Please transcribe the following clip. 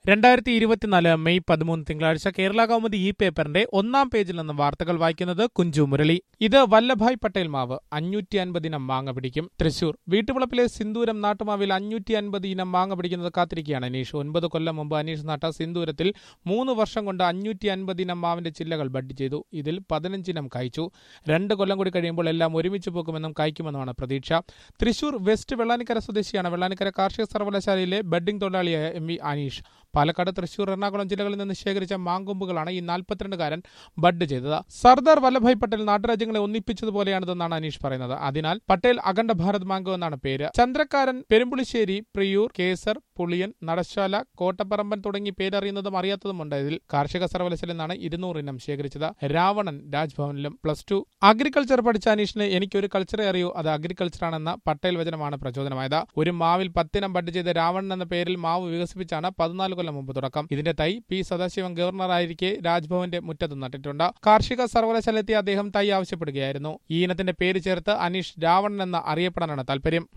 രണ്ടായിരത്തി ഇരുപത്തിനാല് മെയ് പതിമൂന്ന് തിങ്കളാഴ്ച കേരള കൗമുദി ഈ പേപ്പറിന്റെ ഒന്നാം പേജിൽ നിന്ന് വാർത്തകൾ വായിക്കുന്നത് കുഞ്ചു മുരളി ഇത് വല്ലഭായ് പട്ടേൽ മാവ് അഞ്ഞൂറ്റി അൻപത് ഇനം മാങ്ങ പിടിക്കും തൃശൂർ വീട്ടുവളപ്പിലെ സിന്ദൂരം നാട്ടുമാവിൽ അഞ്ഞൂറ്റി അൻപത് ഇനം മാങ്ങ പിടിക്കുന്നത് കാത്തിരിക്കുകയാണ് അനീഷ് ഒൻപത് കൊല്ലം മുമ്പ് അനീഷ് നാട്ട സിന്ദൂരത്തിൽ മൂന്ന് വർഷം കൊണ്ട് അഞ്ഞൂറ്റി അൻപത് ഇനം മാവിന്റെ ചില്ലകൾ ബഡ് ചെയ്തു ഇതിൽ പതിനഞ്ചിനം കായ്ച്ചു രണ്ട് കൊല്ലം കൂടി കഴിയുമ്പോൾ എല്ലാം ഒരുമിച്ച് പോകുമെന്നും കായ്ക്കുമെന്നുമാണ് പ്രതീക്ഷ തൃശൂർ വെസ്റ്റ് വെള്ളാനിക്കര സ്വദേശിയാണ് വെള്ളാനിക്കര കാർഷിക സർവകലാശാലയിലെ ബഡ്ഡിംഗ് തൊഴിലാളിയായ എം വി അനീഷ് പാലക്കാട് തൃശൂർ എറണാകുളം ജില്ലകളിൽ നിന്ന് ശേഖരിച്ച മാങ്കൊമ്പുകളാണ് ഈ നാൽപ്പത്തിരണ്ടുകാരൻ ബഡ് ചെയ്തത് സർദാർ വല്ലഭായ് പട്ടേൽ നാട്ടുരാജ്യങ്ങളെ ഒന്നിപ്പിച്ചതുപോലെയാണിതെന്നാണ് അനീഷ് പറയുന്നത് അതിനാൽ പട്ടേൽ അഖണ്ഡ ഭാരത് മാങ്കോ എന്നാണ് പേര് ചന്ദ്രക്കാരൻ പെരുമ്പുളിശ്ശേരി പ്രിയൂർ കേസർ പുളിയൻ നടശാല കോട്ടപ്പറമ്പൻ തുടങ്ങി പേരറിയുന്നതും അറിയാത്തതുമുണ്ട് ഇതിൽ കാർഷിക സർവകലാശാലയിൽ നിന്നാണ് ഇരുന്നൂറ് ഇനം ശേഖരിച്ചത് രാവണൻ രാജ്ഭവനിലും പ്ലസ് ടു അഗ്രികൾച്ചർ പഠിച്ച അനീഷിന് എനിക്കൊരു കൾച്ചറെ അറിയൂ അത് അഗ്രികൾച്ചറാണെന്ന പട്ടേൽ വചനമാണ് പ്രചോദനമായത് ഒരു മാവിൽ പത്തിനം ബഡ് ചെയ്ത രാവണൻ എന്ന പേരിൽ മാവ് വികസിപ്പിച്ചാണ് പതിനാല് കൊല്ലം മുമ്പ് തുടക്കം ഇതിന്റെ തൈ പി സദാശിവം ഗവർണറായിരിക്കെ രാജ്ഭവന്റെ മുറ്റത്ത് നട്ടിട്ടുണ്ട് കാർഷിക സർവകലാശാലയെത്തിയ അദ്ദേഹം തൈ ആവശ്യപ്പെടുകയായിരുന്നു ഈ ഇനത്തിന്റെ പേര് ചേർത്ത് അനീഷ് രാവണൻ എന്ന് അറിയപ്പെടാനാണ് താല്പര്യം